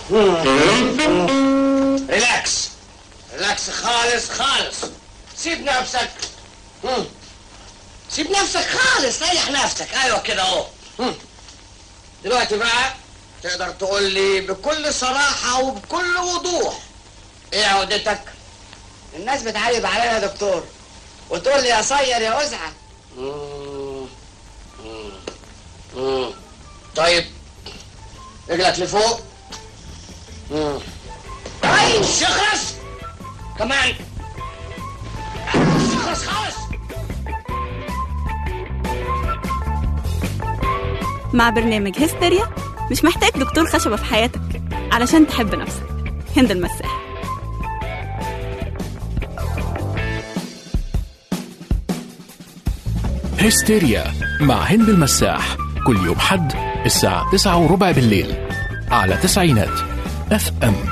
ريلاكس ريلاكس خالص خالص سيب نفسك مم. سيب نفسك خالص ريح نفسك ايوه كده اهو مم. دلوقتي بقى تقدر تقول لي بكل صراحة وبكل وضوح ايه عقدتك؟ الناس بتعيب عليا يا دكتور وتقول لي يا صير يا وزعه مم. مم. مم. طيب رجلك لفوق مم. طيب شخص كمان شخص خالص مع برنامج هستيريا مش محتاج دكتور خشبة في حياتك علشان تحب نفسك هند المساح هستيريا مع هند المساح كل يوم حد الساعة تسعة وربع بالليل على تسعينات اف ام